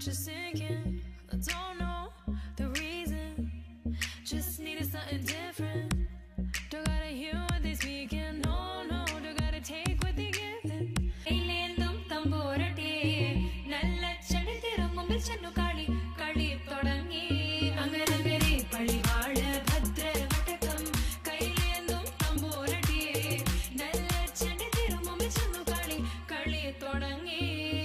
just sinking. I don't know the reason. Just needed something different. Don't gotta hear what they speaking. No, no, don't gotta take what they giving. കയ്യിലേന്തും തമ്പൂരട്ടെ നല്ല ചടിതിറങ്ങുമ്പിൽ ചെന്നു കളി കളി തുടങ്ങി അങ്ങനങ്ങനെ പളിവാള് ഭദ്രവട്ടകം കയ്യിലേന്തും തമ്പൂരട്ടെ നല്ല ചടിതിറങ്ങുമ്പിൽ ചെന്നു കളി കളി തുടങ്ങി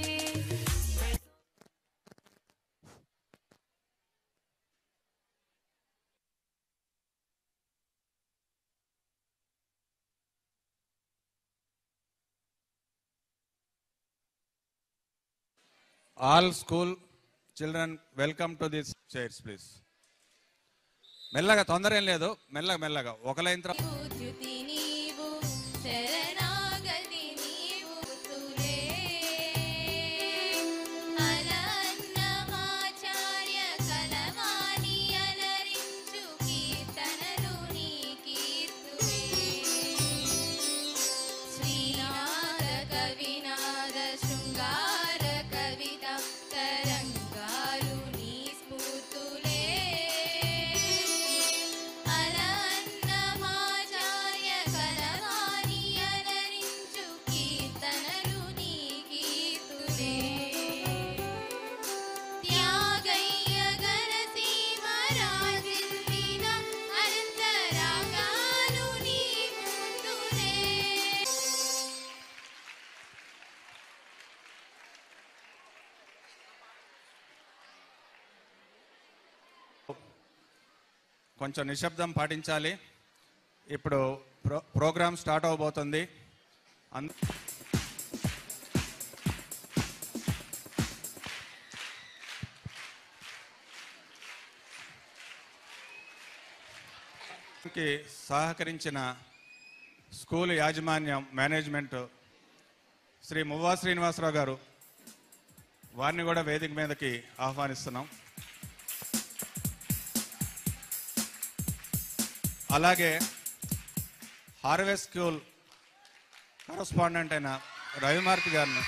all school children welcome to this chairs please మెల్లగా తొందర ఏం లేదు మెల్లగా మెల్లగా ఒక లైన్ తర్వాత ఉద్యుతి నీవు శరణాగతి నీవు తులే అనన్నమాచార్య కలవాణి అలరించు కీర్తనలు నీ కీర్తులే శ్రీనాథ కవినాద శృంగార కవిత తరంగాలు నీ స్ఫూర్తులే అనన్నమాచార్య కలవాణి అనరించు కీర్తనలు నీ కీర్తులే త్యాగయ్య గణసీమ రాజిల్లిన అనంతరాగాలు నీ ముందులే కొంచెం నిశ్శబ్దం పాటించాలి ఇప్పుడు ప్రో ప్రోగ్రామ్ స్టార్ట్ అవబోతుంది అంద కి సహకరించిన స్కూల్ యాజమాన్యం మేనేజ్మెంట్ శ్రీ మువ్వా శ్రీనివాసరావు గారు వారిని కూడా వేదిక మీదకి ఆహ్వానిస్తున్నాం అలాగే హార్వెస్ట్ స్కూల్ కరస్పాండెంట్ అయిన రవిమార్తి గారిని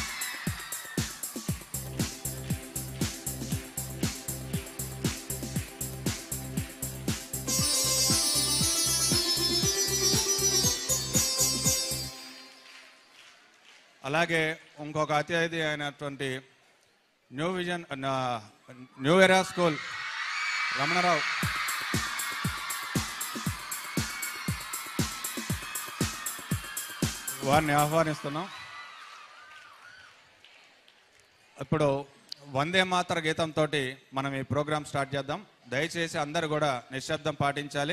అలాగే ఇంకొక అతిథి అయినటువంటి న్యూ విజన్ నా- న్యూ ఎరా స్కూల్ రమణరావు వారిని ఆహ్వానిస్తున్నాం ఇప్పుడు వందే మాతర గీతంతో మనం ఈ ప్రోగ్రామ్ స్టార్ట్ చేద్దాం దయచేసి అందరూ కూడా నిశ్శబ్దం పాటించాలి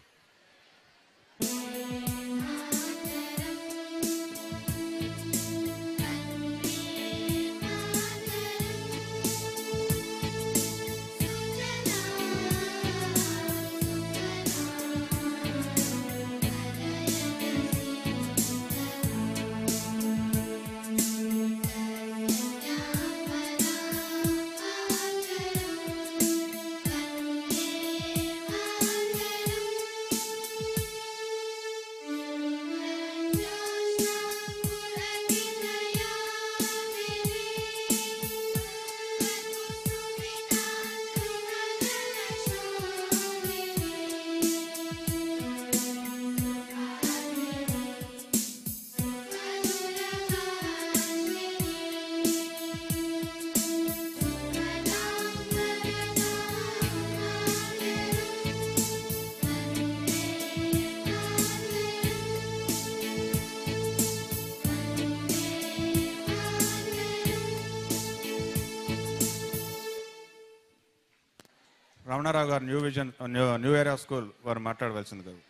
రమణారావు గారు new vision new new area school వారు మాట్లాడవలసింది కదా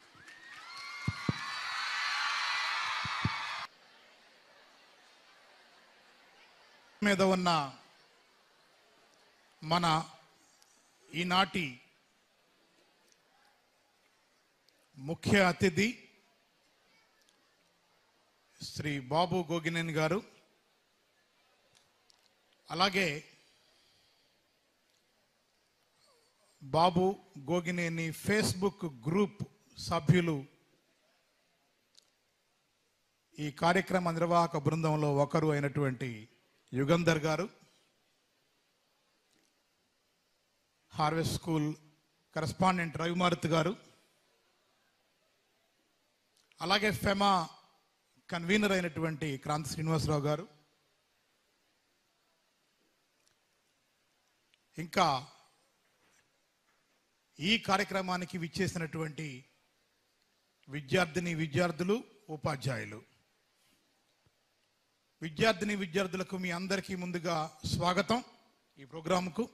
మీద ఉన్న మన ఈనాటి ముఖ్య అతిథి శ్రీ బాబు గోగినేని గారు అలాగే బాబు గోగినేని ఫేస్బుక్ గ్రూప్ సభ్యులు ఈ కార్యక్రమ నిర్వాహక బృందంలో ఒకరు అయినటువంటి యుగంధర్ గారు హార్వెస్ట్ స్కూల్ కరస్పాండెంట్ రవిమారుత్ గారు అలాగే ఫెమా కన్వీనర్ అయినటువంటి క్రాంతి శ్రీనివాసరావు గారు ఇంకా ఈ కార్యక్రమానికి విచ్చేసినటువంటి విద్యార్థిని విద్యార్థులు ఉపాధ్యాయులు విద్యార్థిని విద్యార్థులకు మీ అందరికీ ముందుగా స్వాగతం ఈ ప్రోగ్రాంకు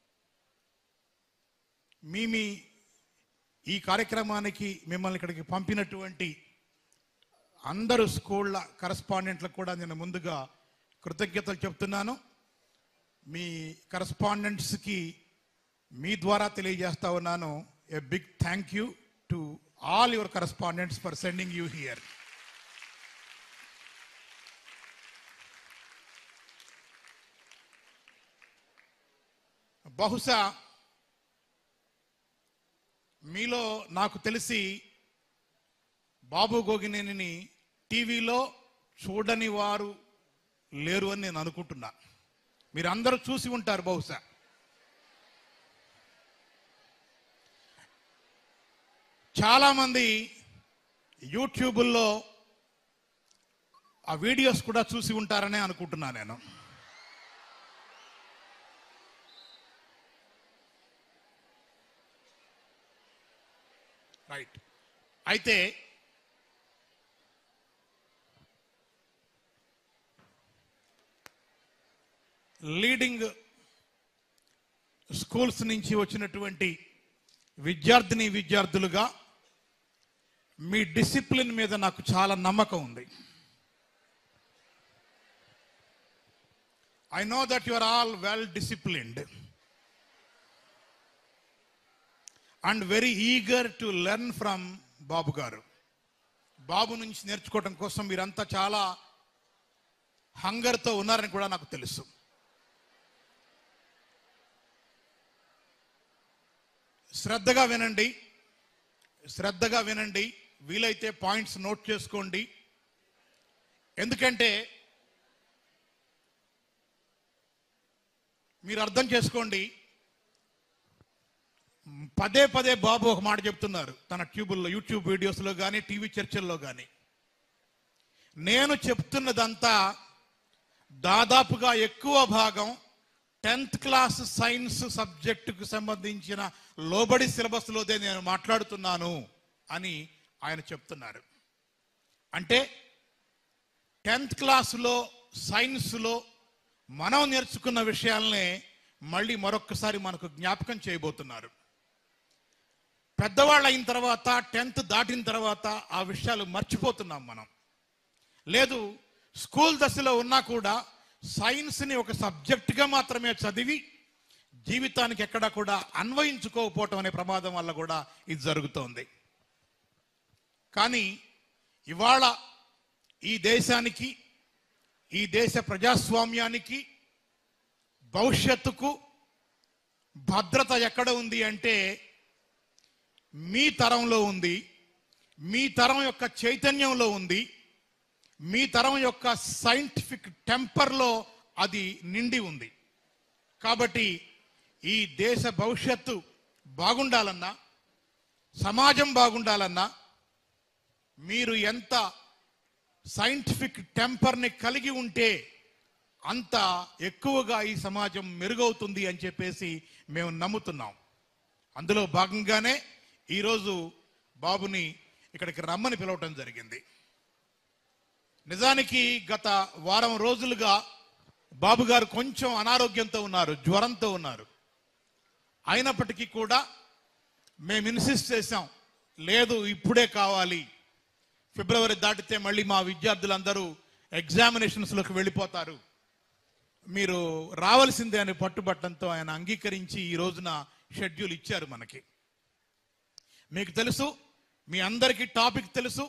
మీ మీ ఈ కార్యక్రమానికి మిమ్మల్ని ఇక్కడికి పంపినటువంటి అందరు స్కూళ్ళ కరస్పాండెంట్లకు కూడా నేను ముందుగా కృతజ్ఞతలు చెప్తున్నాను మీ కరస్పాండెంట్స్కి మీ ద్వారా తెలియజేస్తా ఉన్నాను a big thank you to all your correspondents for sending you here బహుశా మీలో నాకు తెలిసి బాబు గోగినేనిని టీవీలో చూడని వారు లేరు అని నేను అనుకుంటున్నా మీరు అందరూ చూసి ఉంటారు బహుశా చాలామంది యూట్యూబుల్లో ఆ వీడియోస్ కూడా చూసి ఉంటారనే అనుకుంటున్నా నేను రైట్ అయితే లీడింగ్ స్కూల్స్ నుంచి వచ్చినటువంటి విద్యార్థిని విద్యార్థులుగా మీ డిసిప్లిన్ మీద నాకు చాలా నమ్మకం ఉంది I know that you are all well disciplined and very eager to learn from Babu గారు బాబు నుంచి నేర్చుకోవడం కోసం మీరంతా చాలా హంగర్తో ఉన్నారని కూడా నాకు తెలుసు శ్రద్ధగా వినండి శ్రద్ధగా వినండి వీలైతే పాయింట్స్ నోట్ చేసుకోండి ఎందుకంటే మీరు అర్థం చేసుకోండి పదే పదే బాబు ఒక మాట చెప్తున్నారు తన ట్యూబుల్లో యూట్యూబ్ వీడియోస్లో కానీ టీవీ చర్చల్లో కానీ నేను చెప్తున్నదంతా దాదాపుగా ఎక్కువ భాగం టెన్త్ క్లాస్ సైన్స్ సబ్జెక్టుకు సంబంధించిన లోబడి సిలబస్లోదే నేను మాట్లాడుతున్నాను అని ఆయన చెప్తున్నారు అంటే టెన్త్ క్లాసులో సైన్స్లో మనం నేర్చుకున్న విషయాలనే మళ్ళీ మరొక్కసారి మనకు జ్ఞాపకం చేయబోతున్నారు పెద్దవాళ్ళు అయిన తర్వాత టెన్త్ దాటిన తర్వాత ఆ విషయాలు మర్చిపోతున్నాం మనం లేదు స్కూల్ దశలో ఉన్నా కూడా సైన్స్ని ఒక సబ్జెక్టుగా మాత్రమే చదివి జీవితానికి ఎక్కడా కూడా అన్వయించుకోకపోవటం అనే ప్రమాదం వల్ల కూడా ఇది జరుగుతోంది కానీ ఇవాళ ఈ దేశానికి ఈ దేశ ప్రజాస్వామ్యానికి భవిష్యత్తుకు భద్రత ఎక్కడ ఉంది అంటే మీ తరంలో ఉంది మీ తరం యొక్క చైతన్యంలో ఉంది మీ తరం యొక్క సైంటిఫిక్ టెంపర్లో అది నిండి ఉంది కాబట్టి ఈ దేశ భవిష్యత్తు బాగుండాలన్నా సమాజం బాగుండాలన్నా మీరు ఎంత సైంటిఫిక్ టెంపర్ని కలిగి ఉంటే అంత ఎక్కువగా ఈ సమాజం మెరుగవుతుంది అని చెప్పేసి మేము నమ్ముతున్నాం అందులో భాగంగానే ఈరోజు బాబుని ఇక్కడికి రమ్మని పిలవటం జరిగింది నిజానికి గత వారం రోజులుగా బాబు గారు కొంచెం అనారోగ్యంతో ఉన్నారు జ్వరంతో ఉన్నారు అయినప్పటికీ కూడా మేము ఇన్సిస్ట్ చేశాం లేదు ఇప్పుడే కావాలి ఫిబ్రవరి దాటితే మళ్ళీ మా విద్యార్థులందరూ ఎగ్జామినేషన్స్లోకి వెళ్ళిపోతారు మీరు రావాల్సిందే అని పట్టుబట్టడంతో ఆయన అంగీకరించి ఈ రోజున షెడ్యూల్ ఇచ్చారు మనకి మీకు తెలుసు మీ అందరికీ టాపిక్ తెలుసు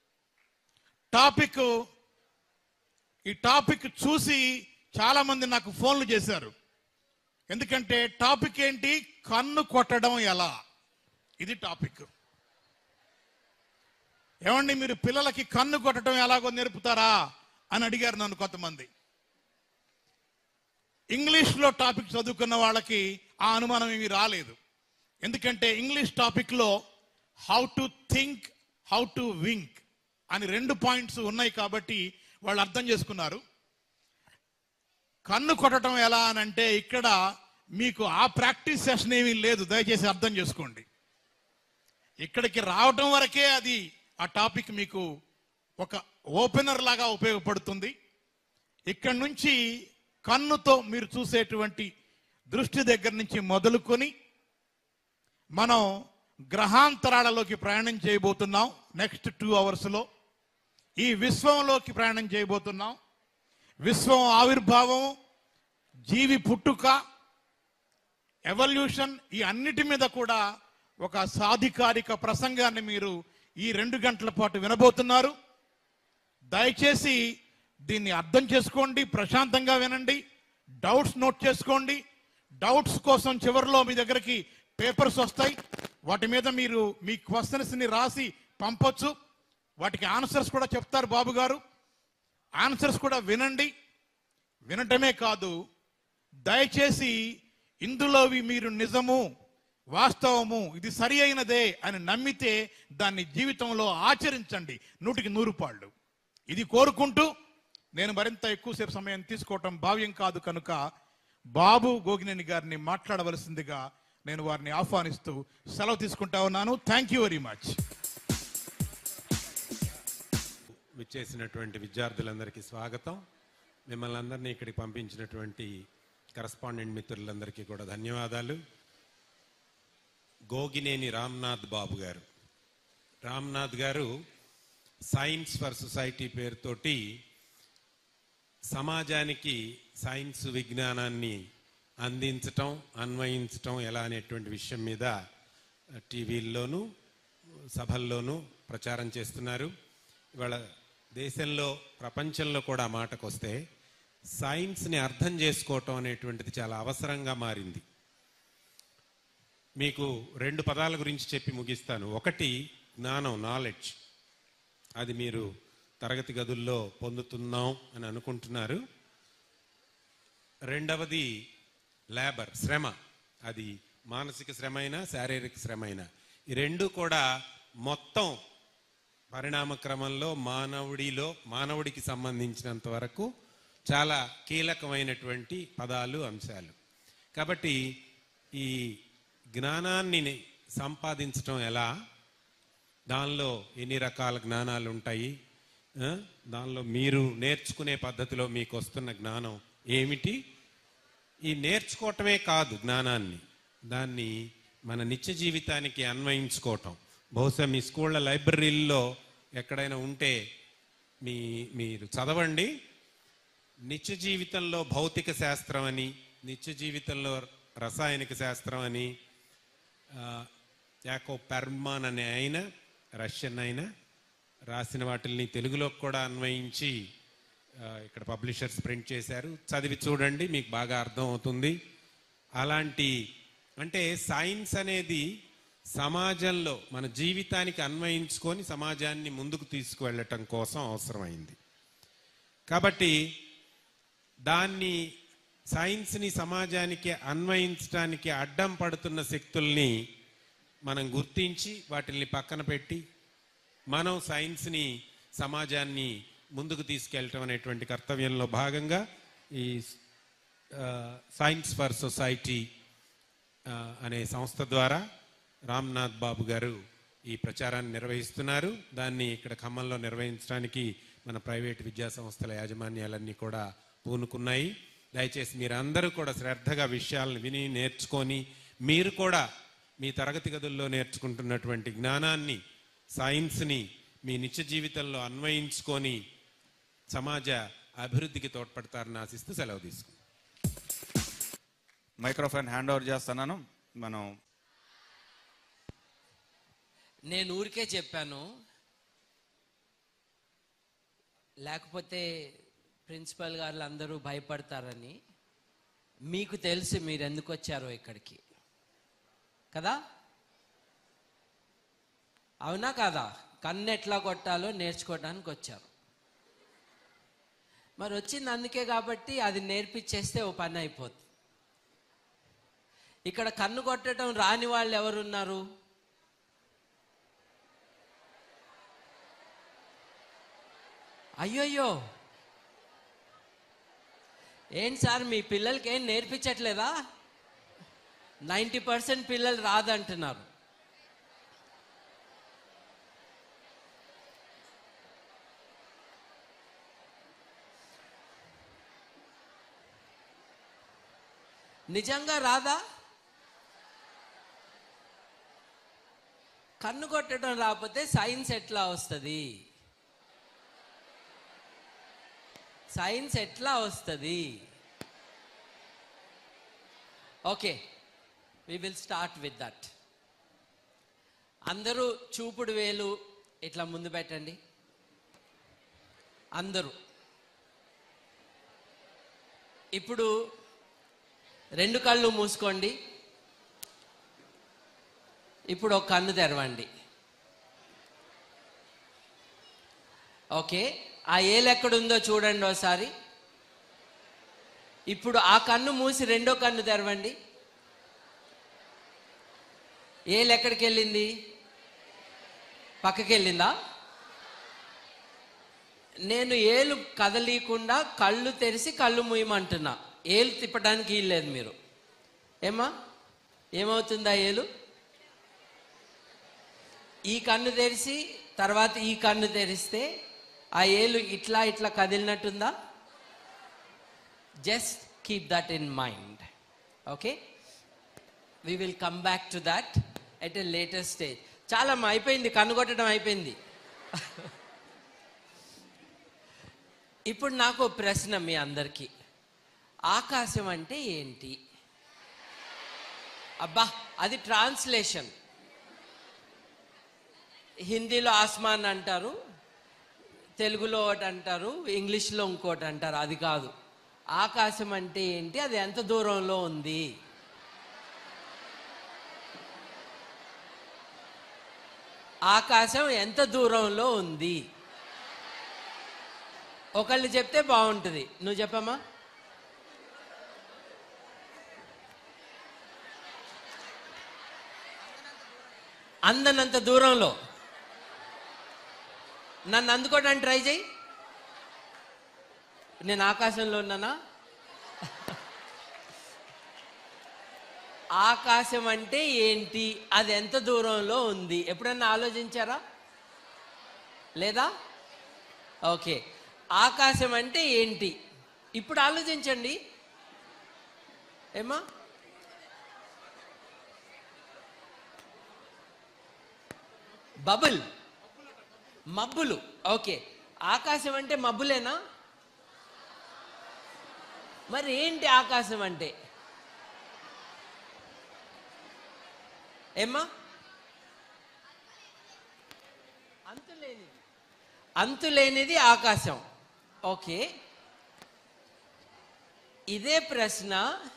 టాపిక్ ఈ టాపిక్ చూసి చాలా మంది నాకు ఫోన్లు చేశారు ఎందుకంటే టాపిక్ ఏంటి కన్ను కొట్టడం ఎలా ఇది టాపిక్ ఏమండి మీరు పిల్లలకి కన్ను కొట్టడం ఎలాగో నేర్పుతారా అని అడిగారు నన్ను కొంతమంది ఇంగ్లీష్లో టాపిక్ చదువుకున్న వాళ్ళకి ఆ అనుమానం ఏమీ రాలేదు ఎందుకంటే ఇంగ్లీష్ టాపిక్లో how to think how to wink అని రెండు పాయింట్స్ ఉన్నాయి కాబట్టి వాళ్ళు అర్థం చేసుకున్నారు కన్ను కొట్టడం ఎలా అని అంటే ఇక్కడ మీకు ఆ ప్రాక్టీస్ సెషన్ ఏమీ లేదు దయచేసి అర్థం చేసుకోండి ఇక్కడికి రావటం వరకే అది ఆ టాపిక్ మీకు ఒక ఓపెనర్ లాగా ఉపయోగపడుతుంది ఇక్కడ నుంచి కన్నుతో మీరు చూసేటువంటి దృష్టి దగ్గర నుంచి మొదలుకొని మనం గ్రహాంతరాలలోకి ప్రయాణం చేయబోతున్నాం నెక్స్ట్ టూ అవర్స్లో ఈ విశ్వంలోకి ప్రయాణం చేయబోతున్నాం విశ్వం ఆవిర్భావం జీవి పుట్టుక ఎవల్యూషన్ ఈ అన్నిటి మీద కూడా ఒక సాధికారిక ప్రసంగాన్ని మీరు ఈ రెండు గంటల పాటు వినబోతున్నారు దయచేసి దీన్ని అర్థం చేసుకోండి ప్రశాంతంగా వినండి డౌట్స్ నోట్ చేసుకోండి డౌట్స్ కోసం చివరిలో మీ దగ్గరికి పేపర్స్ వస్తాయి వాటి మీద మీరు మీ క్వశ్చన్స్ ని రాసి పంపొచ్చు వాటికి ఆన్సర్స్ కూడా చెప్తారు బాబు గారు ఆన్సర్స్ కూడా వినండి వినటమే కాదు దయచేసి ఇందులోవి మీరు నిజము వాస్తవము ఇది సరి అయినదే అని నమ్మితే దాన్ని జీవితంలో ఆచరించండి నూటికి నూరు పాళ్ళు ఇది కోరుకుంటూ నేను మరింత ఎక్కువసేపు సమయం తీసుకోవటం భావ్యం కాదు కనుక బాబు గోగినేని గారిని మాట్లాడవలసిందిగా నేను వారిని ఆహ్వానిస్తూ సెలవు తీసుకుంటా ఉన్నాను థ్యాంక్ యూ వెరీ మచ్ విచ్చేసినటువంటి విద్యార్థులందరికీ స్వాగతం మిమ్మల్ని అందరినీ ఇక్కడికి పంపించినటువంటి కరస్పాండెంట్ మిత్రులందరికీ కూడా ధన్యవాదాలు గోగినేని రామ్నాథ్ బాబు గారు రామ్నాథ్ గారు సైన్స్ ఫర్ సొసైటీ పేరుతోటి సమాజానికి సైన్స్ విజ్ఞానాన్ని అందించటం అన్వయించటం ఎలా అనేటువంటి విషయం మీద టీవీల్లోనూ సభల్లోనూ ప్రచారం చేస్తున్నారు ఇవాళ దేశంలో ప్రపంచంలో కూడా ఆ మాటకు వస్తే సైన్స్ని అర్థం చేసుకోవటం అనేటువంటిది చాలా అవసరంగా మారింది మీకు రెండు పదాల గురించి చెప్పి ముగిస్తాను ఒకటి జ్ఞానం నాలెడ్జ్ అది మీరు తరగతి గదుల్లో పొందుతున్నాం అని అనుకుంటున్నారు రెండవది లేబర్ శ్రమ అది మానసిక శ్రమ అయినా శారీరక శ్రమ అయినా ఈ రెండు కూడా మొత్తం పరిణామ క్రమంలో మానవుడిలో మానవుడికి సంబంధించినంత వరకు చాలా కీలకమైనటువంటి పదాలు అంశాలు కాబట్టి ఈ జ్ఞానాన్ని సంపాదించడం ఎలా దానిలో ఎన్ని రకాల జ్ఞానాలు ఉంటాయి ఆ? దానిలో మీరు నేర్చుకునే పద్ధతిలో మీకు వస్తున్న జ్ఞానం ఏమిటి ఈ నేర్చుకోవటమే కాదు జ్ఞానాన్ని దాన్ని మన నిత్య జీవితానికి అన్వయించుకోవటం బహుశా మీ స్కూళ్ళ లైబ్రరీల్లో ఎక్కడైనా ఉంటే మీ మీరు చదవండి నిత్య జీవితంలో భౌతిక శాస్త్రం అని నిత్య జీవితంలో రసాయనిక శాస్త్రం అని ఆ, యాకో పెర్మాన్ అనే ఆయన రష్యన్ ఆయన రాసిన వాటిల్ని తెలుగులోకి కూడా అన్వయించి ఆ, ఇక్కడ పబ్లిషర్స్ ప్రింట్ చేశారు చదివి చూడండి మీకు బాగా అర్థం అవుతుంది అలాంటి అంటే సైన్స్ అనేది సమాజంలో మన జీవితానికి అన్వయించుకొని సమాజాన్ని ముందుకు తీసుకువెళ్ళటం కోసం అవసరమైంది కాబట్టి దాన్ని సైన్స్ని సమాజానికి అన్వయించడానికి అడ్డం పడుతున్న శక్తుల్ని మనం గుర్తించి వాటిల్ని పక్కన పెట్టి మనం సైన్స్ని సమాజాన్ని ముందుకు తీసుకెళ్ళటం అనేటువంటి కర్తవ్యంలో భాగంగా ఈ ఆ, సైన్స్ ఫర్ సొసైటీ ఆ, అనే సంస్థ ద్వారా రామ్నాథ్ బాబు గారు ఈ ప్రచారాన్ని నిర్వహిస్తున్నారు దాన్ని ఇక్కడ ఖమ్మంలో నిర్వహించడానికి మన ప్రైవేట్ విద్యా సంస్థల యాజమాన్యాలన్నీ కూడా పూనుకున్నాయి దయచేసి మీరందరూ కూడా శ్రద్ధగా విషయాలను విని నేర్చుకొని మీరు కూడా మీ తరగతి గదుల్లో నేర్చుకుంటున్నటువంటి జ్ఞానాన్ని సైన్స్ని మీ నిత్య జీవితంలో అన్వయించుకొని సమాజ అభివృద్ధికి తోడ్పడతారని ఆశిస్తూ సెలవు తీసుకుంటాం మైక్రోఫోన్ హ్యాండ్ ఓవర్ చేస్తున్నాను మనం నేను ఊరికే చెప్పాను లేకపోతే ప్రిన్సిపల్ గారు అందరూ భయపడతారని మీకు తెలిసి మీరు ఎందుకు వచ్చారో ఇక్కడికి కదా అవునా కాదా కన్ను ఎట్లా కొట్టాలో నేర్చుకోవడానికి వచ్చారు మరి వచ్చింది అందుకే కాబట్టి అది నేర్పించేస్తే ఓ పని అయిపోతుంది ఇక్కడ కన్ను కొట్టడం రాని వాళ్ళు ఎవరున్నారు అయ్యోయ్యో ఏంటి సార్ మీ పిల్లలకి ఏం నేర్పించట్లేదా నైంటీ పర్సెంట్ పిల్లలు రాదంటున్నారు నిజంగా రాదా కన్ను కొట్టడం రాకపోతే సైన్స్ ఎట్లా వస్తుంది సైన్స్ ఎట్లా వస్తుంది okay we will start with that అందరూ చూపుడు వేలు ఇట్లా ముందు పెట్టండి అందరూ ఇప్పుడు రెండు కళ్ళు మూసుకోండి ఇప్పుడు ఒక కన్ను తెరవండి ఓకే ఆ ఏలు ఎక్కడుందో చూడండి ఒకసారి ఇప్పుడు ఆ కన్ను మూసి రెండో కన్ను తెరవండి ఏలు ఎక్కడికి వెళ్ళింది పక్కకి వెళ్ళిందా నేను ఏలు కదలీకుండా కళ్ళు తెరిచి కళ్ళు మూయమంటున్నా ఏలు తిప్పడానికి వీల్లేదు మీరు ఏమా ఏమవుతుందా ఏలు ఈ కన్ను తెరిచి తర్వాత ఈ కన్ను తెరిస్తే ఆ ఏలు ఇట్లా ఇట్లా కదిలినట్టుందా just keep that in mind okay we will come back to that at a latest stage చాలా అమ్మా, అయిపోయింది కనుగొట్టడం అయిపోయింది ఇప్పుడు నాకు ఓ ప్రశ్న మీ అందరికీ ఆకాశం అంటే ఏంటి అబ్బా అది ట్రాన్స్లేషన్ హిందీలో ఆస్మాన్ అంటారు తెలుగులో ఒకటి అంటారు ఇంగ్లీష్లో ఇంకోటి అంటారు అది కాదు ఆకాశం అంటే ఏంటి అది ఎంత దూరంలో ఉంది ఆకాశం ఎంత దూరంలో ఉంది ఒకళ్ళు చెప్తే బాగుంటుంది నువ్వు చెప్పమ్మా అందనంత దూరంలో నన్ను అందుకోవడానికి ట్రై చేయి నేను ఆకాశంలో ఉన్నానా ఆకాశం అంటే ఏంటి అది ఎంత దూరంలో ఉంది ఎప్పుడన్నా ఆలోచించారా లేదా ఓకే ఆకాశం అంటే ఏంటి ఇప్పుడు ఆలోచించండి ఏమా బబుల్ మబ్బులు ఓకే ఆకాశం అంటే మబ్బులేనా మరి ఏంటి ఆకాశం అంటే ఏమ్మా అంతులేనిది అంతులేనిది ఆకాశం ఓకే ఇదే ప్రశ్న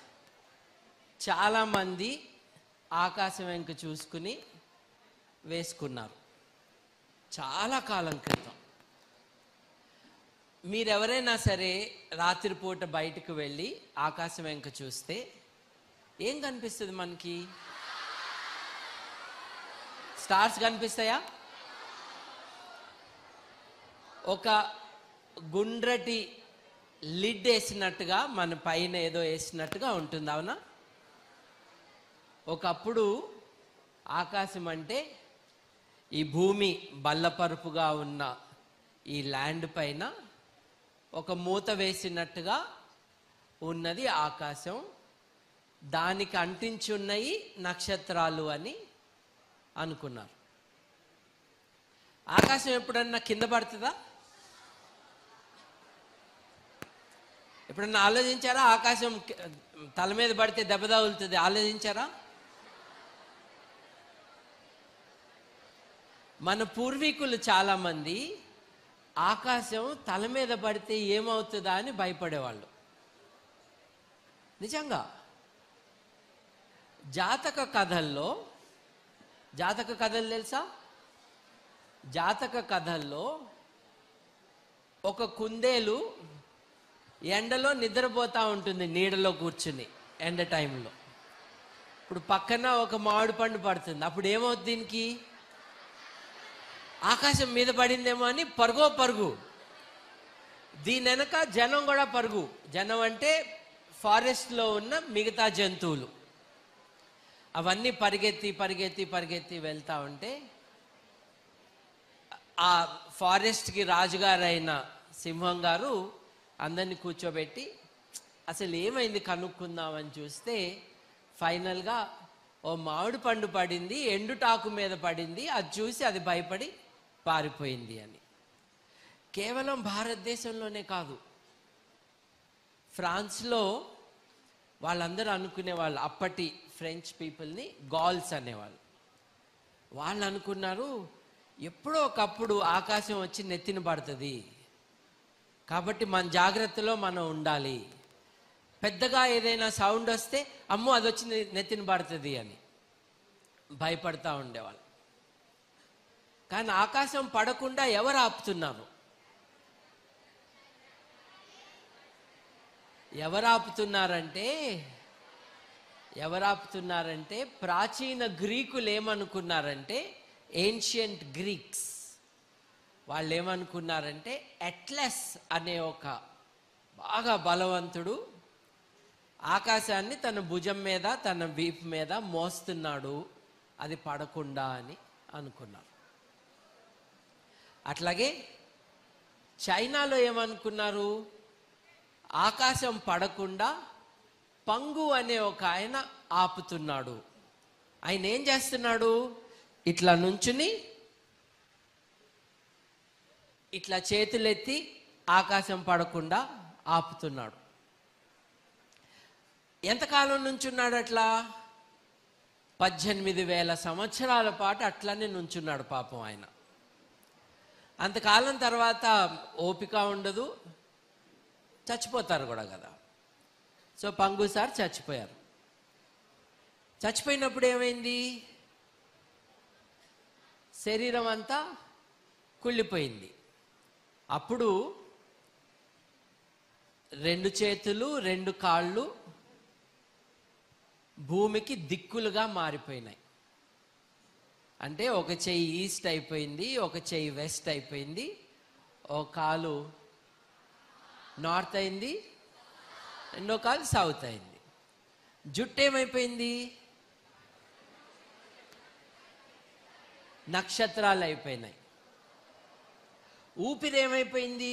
చాలామంది ఆకాశం వెంక చూసుకుని వేసుకున్నారు చాలా కాలం క్రితం మీరెవరైనా సరే రాత్రిపూట బయటకు వెళ్ళి ఆకాశం వెంక చూస్తే ఏం కనిపిస్తుంది మనకి స్టార్స్ కనిపిస్తాయా ఒక గుండ్రటి లిడ్ వేసినట్టుగా మన పైన ఏదో వేసినట్టుగా ఉంటుంది అవునా ఒకప్పుడు ఆకాశం అంటే ఈ భూమి బల్లపరుపుగా ఉన్న ఈ ల్యాండ్ పైన ఒక మూత వేసినట్టుగా ఉన్నది ఆకాశం దానికి అంటించి ఉన్నాయి నక్షత్రాలు అని అనుకున్నారు ఆకాశం ఎప్పుడన్నా కింద పడుతుందా ఎప్పుడన్నా ఆలోచించారా ఆకాశం కి- తల మీద పడితే దెబ్బ తగులుతుంది ఆలోచించారా మన పూర్వీకులు చాలామంది ఆకాశం తల మీద పడితే ఏమవుతుందా అని భయపడేవాళ్ళు నిజంగా జాతక కథల్లో జాతక కథలు తెలుసా జాతక కథల్లో ఒక కుందేలు ఎండలో నిద్రపోతా ఉంటుంది నీడలో కూర్చుని ఎండ టైంలో ఇప్పుడు పక్కన ఒక మామిడి పండు పడుతుంది అప్పుడు ఏమవుతుంది దీనికి ఆకాశం మీద పడిందేమో అని పరుగో పరుగు దీని వెనక జనం కూడా పరుగు జనం అంటే ఫారెస్ట్లో ఉన్న మిగతా జంతువులు అవన్నీ పరిగెత్తి పరిగెత్తి పరిగెత్తి వెళ్తా ఉంటే ఆ ఫారెస్ట్కి రాజుగారైన సింహం గారు అందరిని కూర్చోబెట్టి అసలు ఏమైంది కనుక్కుందామని చూస్తే ఫైనల్గా ఓ మామిడి పండు పడింది ఎండుటాకు మీద పడింది అది చూసి అది భయపడి పారిపోయింది అని కేవలం భారతదేశంలోనే కాదు ఫ్రాన్స్లో వాళ్ళందరూ అనుకునేవాళ్ళు అప్పటి ఫ్రెంచ్ పీపుల్ని గాల్స్ అనేవాళ్ళు వాళ్ళు అనుకున్నారు ఎప్పుడో ఒకప్పుడు ఆకాశం వచ్చి నెత్తిన పడుతుంది కాబట్టి మన జాగ్రత్తలో మనం ఉండాలి పెద్దగా ఏదైనా సౌండ్ వస్తే అమ్మో అది వచ్చి నె- నెత్తిన పడుతుంది అని భయపడతా ఉండేవాళ్ళు కానీ ఆకాశం పడకుండా ఎవరు ఆపుతున్నారు ఎవరు ఆపుతున్నారంటే ఎవరు ఆపుతున్నారంటే ప్రాచీన గ్రీకులు ఏమనుకున్నారంటే ఏన్షియంట్ గ్రీక్స్ వాళ్ళు ఏమనుకున్నారంటే అట్లస్ అనే ఒక బాగా బలవంతుడు ఆకాశాన్ని తన భుజం మీద తన వీపు మీద మోస్తున్నాడు అది పడకుండా అని అనుకున్నారు అట్లాగే చైనాలో ఏమనుకున్నారు ఆకాశం పడకుండా పంగు అనే ఒక ఆయన ఆపుతున్నాడు ఆయన ఏం చేస్తున్నాడు ఇట్లా నుంచుని ఇట్లా చేతులెత్తి ఆకాశం పడకుండా ఆపుతున్నాడు ఎంతకాలం నుంచున్నాడు అట్లా పద్దెనిమిది వేల సంవత్సరాల పాటు అట్లానే నుంచున్నాడు పాపం ఆయన అంతకాలం తర్వాత ఓపిక ఉండదు చచ్చిపోతారు కూడా కదా సో పంగు సార్ చచ్చిపోయారు చచ్చిపోయినప్పుడు ఏమైంది శరీరం అంతా కుళ్ళిపోయింది అప్పుడు రెండు చేతులు రెండు కాళ్ళు భూమికి దిక్కులుగా మారిపోయినాయి అంటే ఒక చెయ్యి ఈస్ట్ అయిపోయింది ఒక చెయ్యి వెస్ట్ అయిపోయింది ఒక కాలు నార్త్ అయింది రెండో కాలు సౌత్ అయింది జుట్టు ఏమైపోయింది నక్షత్రాలు అయిపోయినాయి ఊపిరి ఏమైపోయింది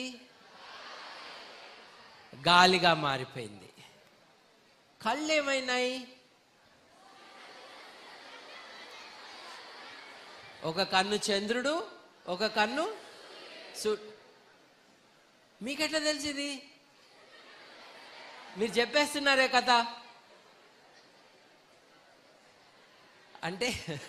గాలిగా మారిపోయింది కళ్ళు ఏమైనాయి ఒక కన్ను చంద్రుడు ఒక కన్ను సు మీకెట్లా తెలిసింది మీరు చెప్పేస్తున్నారే కథ అంటే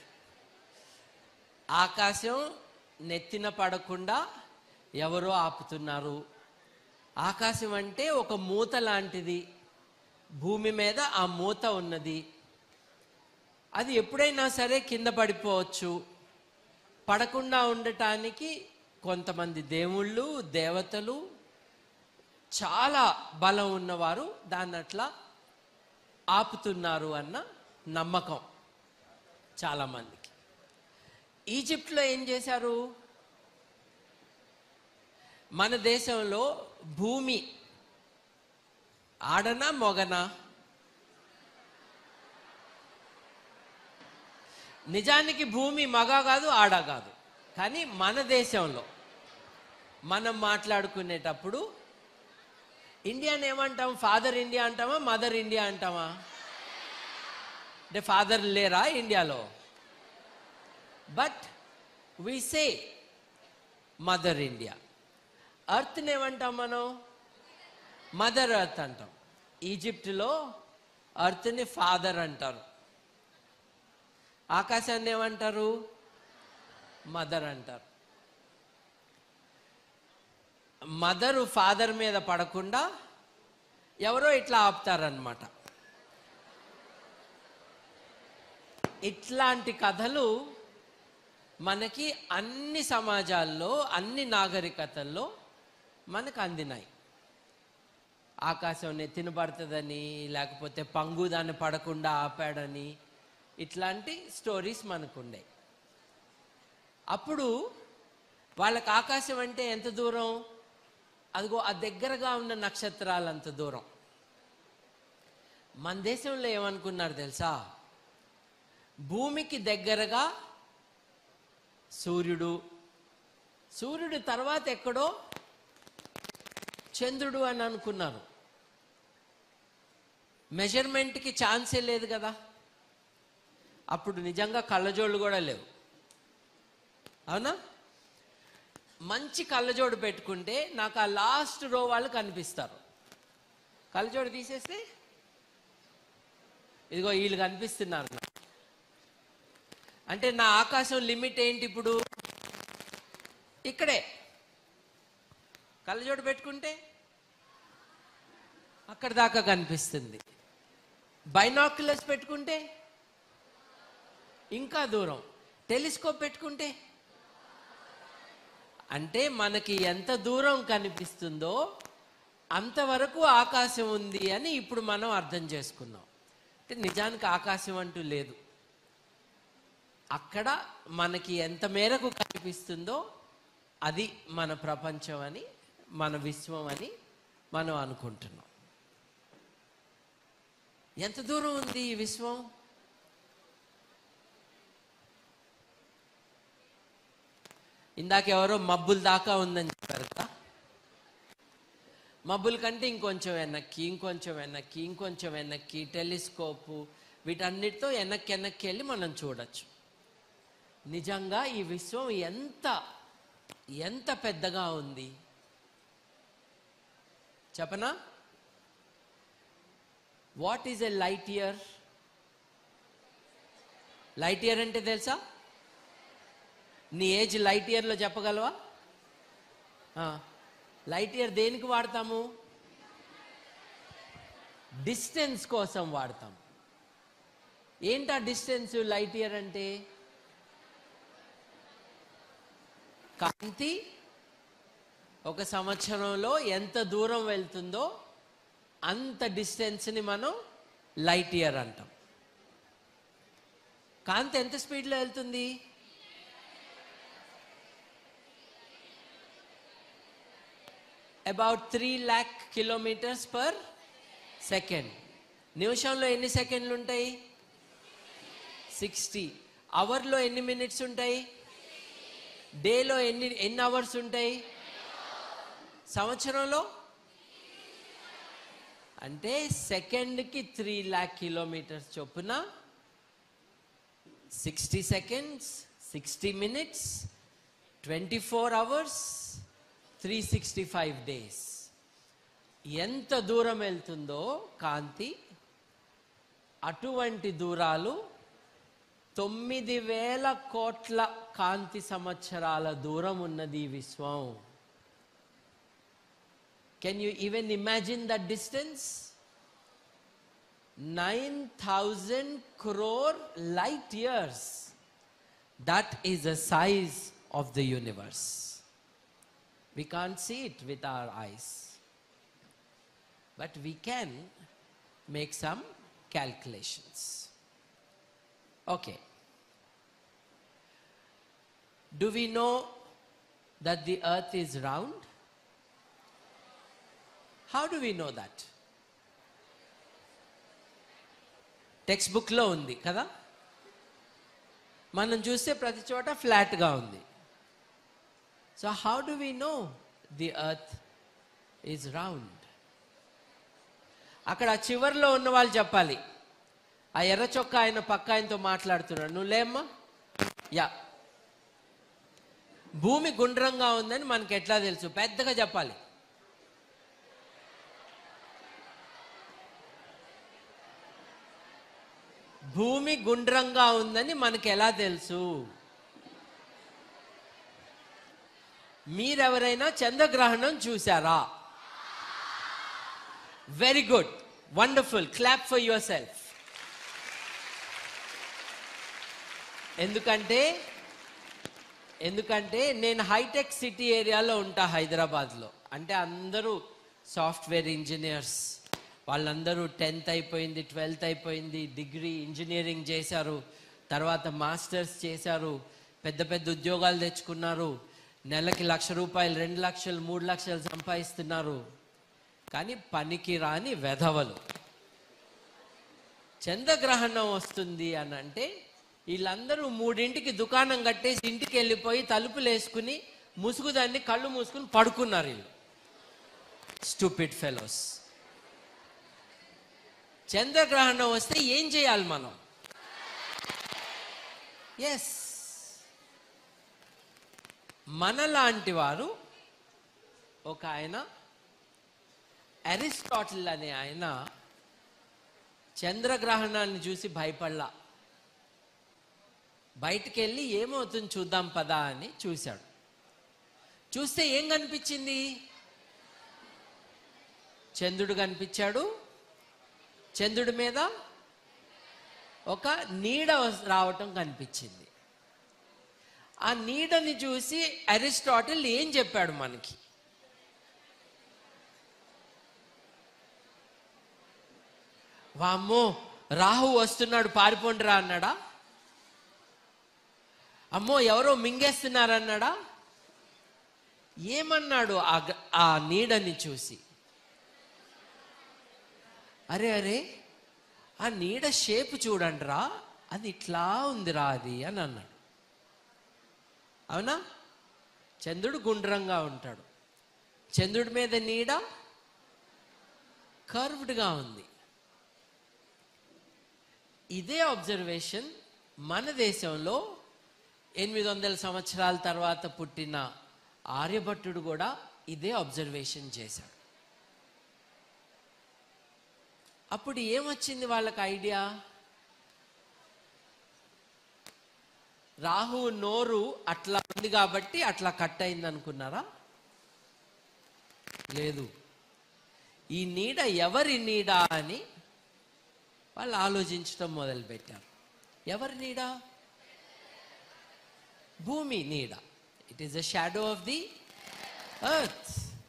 ఆకాశం నెత్తిన పడకుండా ఎవరో ఆపుతున్నారు ఆకాశం అంటే ఒక మూత లాంటిది భూమి మీద ఆ మూత ఉన్నది అది ఎప్పుడైనా సరే కింద పడిపోవచ్చు పడకుండా ఉండటానికి కొంతమంది దేవుళ్ళు దేవతలు చాలా బలం ఉన్నవారు దాన్ని అట్లా ఆపుతున్నారు అన్న నమ్మకం చాలామందికి ఈజిప్ట్లో ఏం చేశారు మన దేశంలో భూమి ఆడనా మొగనా నిజానికి భూమి మగ కాదు ఆడ కాదు కానీ మన దేశంలో మనం మాట్లాడుకునేటప్పుడు ఇండియాని ఏమంటాం ఫాదర్ ఇండియా అంటామా మదర్ ఇండియా అంటామా అంటే ఫాదర్ లేరా ఇండియాలో but we say mother India అర్త్ని ఏమంటాం మనం మదర్ అర్త్ అంటాం ఈజిప్ట్లో అర్త్ని ఫాదర్ అంటారు ఆకాశాన్ని ఏమంటారు మదర్ అంటారు మదరు ఫాదర్ మీద పడకుండా ఎవరో ఇట్లా ఆపుతారనమాట ఇట్లాంటి కథలు మనకి అన్ని సమాజాల్లో అన్ని నాగరికతల్లో మనకు అందినాయి ఆకాశం నెత్తిన పడుతుందని లేకపోతే పంగు దాన్ని పడకుండా ఆపాడని ఇట్లాంటి స్టోరీస్ మనకుండే అప్పుడు వాళ్ళకి ఆకాశం అంటే ఎంత దూరం అదిగో ఆ దగ్గరగా ఉన్న నక్షత్రాలు అంత దూరం మన దేశంలో ఏమనుకున్నారు తెలుసా భూమికి దగ్గరగా సూర్యుడు సూర్యుడు తర్వాత ఎక్కడో చంద్రుడు అని అనుకున్నారు మెజర్మెంట్కి ఛాన్సే లేదు కదా అప్పుడు నిజంగా కళ్ళజోళ్ళు కూడా లేవు అవునా మంచి కళ్ళజోడు పెట్టుకుంటే నాకు ఆ లాస్ట్ రో వాళ్ళు కనిపిస్తారు కళ్ళజోడు తీసేస్తే ఇదిగో వీళ్ళు కనిపిస్తున్నారు నాకు. అంటే నా ఆకాశం లిమిట్ ఏంటి ఇప్పుడు ఇక్కడే కళ్ళజోడు పెట్టుకుంటే అక్కడ దాకా కనిపిస్తుంది బైనాక్యులర్స్ పెట్టుకుంటే ఇంకా దూరం టెలిస్కోప్ పెట్టుకుంటే అంటే మనకి ఎంత దూరం కనిపిస్తుందో అంతవరకు ఆకాశం ఉంది అని ఇప్పుడు మనం అర్థం చేసుకున్నాం అంటే నిజానికి ఆకాశం అంటూ లేదు అక్కడ మనకి ఎంత మేరకు కనిపిస్తుందో అది మన ప్రపంచం అని మన విశ్వం అని మనం అనుకుంటున్నాం ఎంత దూరం ఉంది ఈ విశ్వం ఇందాక ఎవరో మబ్బుల దాకా ఉందని చెప్పారు కదా మబ్బుల కంటే ఇంకొంచెం వెనక్కి ఇంకొంచెం వెనక్కి ఇంకొంచెం వెనక్కి టెలిస్కోపు వీటన్నిటితో వెనక్కి వెనక్కి వెళ్ళి మనం చూడొచ్చు నిజంగా ఈ విశ్వం ఎంత ఎంత పెద్దగా ఉంది చెప్పనా what is a light year light year అంటే తెలుసా నీ ఏజ్ లైట్ ఇయర్లో చెప్పగలవా లైట్ ఇయర్ దేనికి వాడతాము డిస్టెన్స్ కోసం వాడతాం ఏంటా డిస్టెన్స్ లైట్ ఇయర్ అంటే కాంతి ఒక సంవత్సరంలో ఎంత దూరం వెళ్తుందో అంత డిస్టెన్స్ని మనం లైట్ ఇయర్ అంటాం కాంతి ఎంత స్పీడ్లో వెళ్తుంది about three lakh kilometres per second నిమిషంలో ఎన్ని సెకండ్లు ఉంటాయి సిక్స్టీ అవర్లో ఎన్ని మినిట్స్ ఉంటాయి డేలో ఎన్ని ఎన్ని అవర్స్ ఉంటాయి సంవత్సరంలో అంటే సెకండ్కి త్రీ ల్యాక్ కిలోమీటర్స్ చొప్పున sixty seconds sixty minutes twenty four hours three sixty five days ఎంత దూరం వెళ్తుందో కాంతి అటువంటి దూరాలు తొమ్మిది వేల కోట్ల కాంతి సంవత్సరాల దూరం ఉన్నది ఈ విశ్వం can you even imagine that distance nine thousand crore light years that is the size of the universe We can't see it with our eyes. But we can make some calculations. Okay. Do we know that the earth is round? How do we know that? Text బుక్లో ఉంది కదా మనం చూస్తే ప్రతి చోట ఫ్లాట్గా ఉంది so how do we know the earth is round అక్కడ చివర్లో ఉన్న వాళ్ళు చెప్పాలి ఆ ఎర్ర చొక్కా ఆయన పక్క ఆయనతో మాట్లాడుతున్నాడు నువ్వు లేమ్మా యా భూమి గుండ్రంగా ఉందని మనకి ఎట్లా తెలుసు పెద్దగా చెప్పాలి భూమి గుండ్రంగా ఉందని మనకి ఎలా తెలుసు మీరెవరైనా చంద్రగ్రహణం చూసారా very good wonderful clap for yourself ఎందుకంటే ఎందుకంటే నేను హైటెక్ సిటీ ఏరియాలో ఉంటా హైదరాబాద్లో అంటే అందరూ సాఫ్ట్వేర్ ఇంజనీర్స్ వాళ్ళందరూ టెన్త్ అయిపోయింది ట్వెల్త్ అయిపోయింది డిగ్రీ ఇంజనీరింగ్ చేశారు తర్వాత మాస్టర్స్ చేశారు పెద్ద పెద్ద ఉద్యోగాలు తెచ్చుకున్నారు నెలకి లక్ష రూపాయలు రెండు లక్షలు మూడు లక్షలు సంపాదిస్తున్నారు కానీ పనికి రాని వెధవలు చంద్రగ్రహణం వస్తుంది అని అంటే వీళ్ళందరూ మూడింటికి దుకాణం కట్టేసి ఇంటికి వెళ్ళిపోయి తలుపులు వేసుకుని ముసుగుదాన్ని కళ్ళు మూసుకుని పడుకున్నారు వీళ్ళు స్టూపిడ్ ఫెలోస్ చంద్రగ్రహణం వస్తే ఏం చేయాలి మనం ఎస్ మనలాంటి వారు ఒక ఆయన అరిస్టాటిల్ అనే ఆయన చంద్రగ్రహణాన్ని చూసి భయపడలా బయటికి వెళ్ళి ఏమవుతుంది చూద్దాం పదా అని చూశాడు చూస్తే ఏం కనిపించింది చంద్రుడు కనిపించాడు చంద్రుడి మీద ఒక నీడ వస్- రావటం కనిపించింది ఆ నీడని చూసి అరిస్టాటిల్ ఏం చెప్పాడు మనకి వామ్మో రాహు వస్తున్నాడు పారిపోండిరా అన్నాడా అమ్మో ఎవరో మింగేస్తున్నారన్నాడా ఏమన్నాడు ఆ గ- ఆ నీడని చూసి అరే అరే ఆ నీడ షేప్ చూడండిరా అది ఇట్లా ఉందిరా అది అని అన్నాడు అవునా చంద్రుడు గుండ్రంగా ఉంటాడు చంద్రుడి మీద నీడ కర్వ్డ్గా ఉంది ఇదే అబ్జర్వేషన్ మన దేశంలో ఎనిమిది వందల సంవత్సరాల తర్వాత పుట్టిన ఆర్యభట్టుడు కూడా ఇదే అబ్జర్వేషన్ చేశాడు అప్పుడు ఏమొచ్చింది వాళ్ళకి ఐడియా రాహు నోరు అట్లా ఉంది కాబట్టి అట్లా కట్ అయింది అనుకున్నారా లేదు ఈ నీడ ఎవరి నీడ అని వాళ్ళు ఆలోచించడం మొదలుపెట్టారు ఎవరి నీడ భూమి నీడ it is the shadow of the earth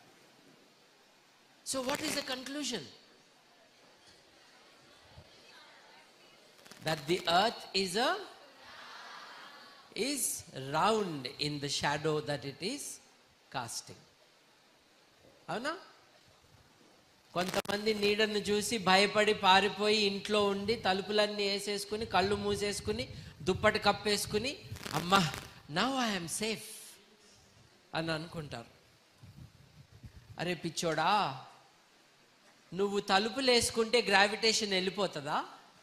so what is the conclusion that the earth is a is round in the shadow that it is casting అవునా కొంతమంది నీడను చూసి భయపడి పారిపోయి ఇంట్లో ఉండి తలుపులన్నీ వేసేసుకుని కళ్ళు మూసేసుకుని దుప్పటి కప్పేసుకుని అమ్మా నవ్ ఐఎమ్ సేఫ్ అని అనుకుంటారు అరే పిచ్చోడా నువ్వు తలుపులు వేసుకుంటే గ్రావిటేషన్ వెళ్ళిపోతుందా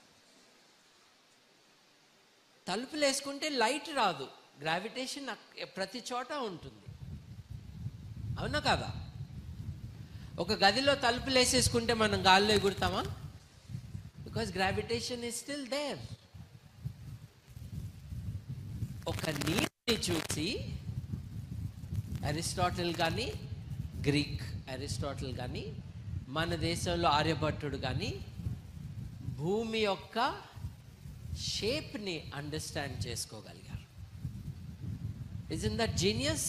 తలుపులు వేసుకుంటే లైట్ రాదు గ్రావిటేషన్ అక్- ప్రతి చోట ఉంటుంది అవునా కదా ఒక గదిలో తలుపులు వేసేసుకుంటే మనం గాల్లో ఎగురుతామా because gravitation is still there ఒక నీటిని చూసి అరిస్టాటిల్ కానీ గ్రీక్ అరిస్టాటిల్ కానీ మన దేశంలో ఆర్యభట్టుడు కానీ భూమి యొక్క షేప్ని అండర్స్టాండ్ చేసుకోగలిగారు ఇస్ ఇన్ దట్ జీనియస్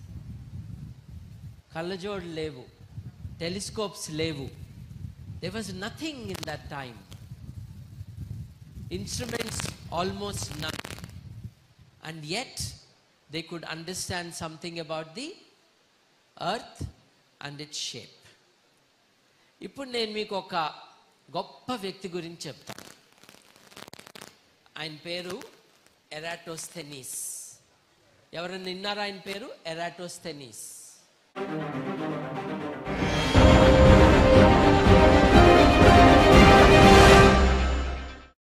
కళ్ళజోడు లేవు టెలిస్కోప్స్ లేవు they was nothing in that time instruments almost none and yet they could understand something about the earth and it shape ఇప్పుడు నేను మీకు ఒక గొప్ప వ్యక్తి గురించి చెప్తాను ఆయన పేరు ఎరాటోస్థెనీస్ ఎవరైనా విన్నారా ఆయన పేరు ఎరాటోస్థెనీస్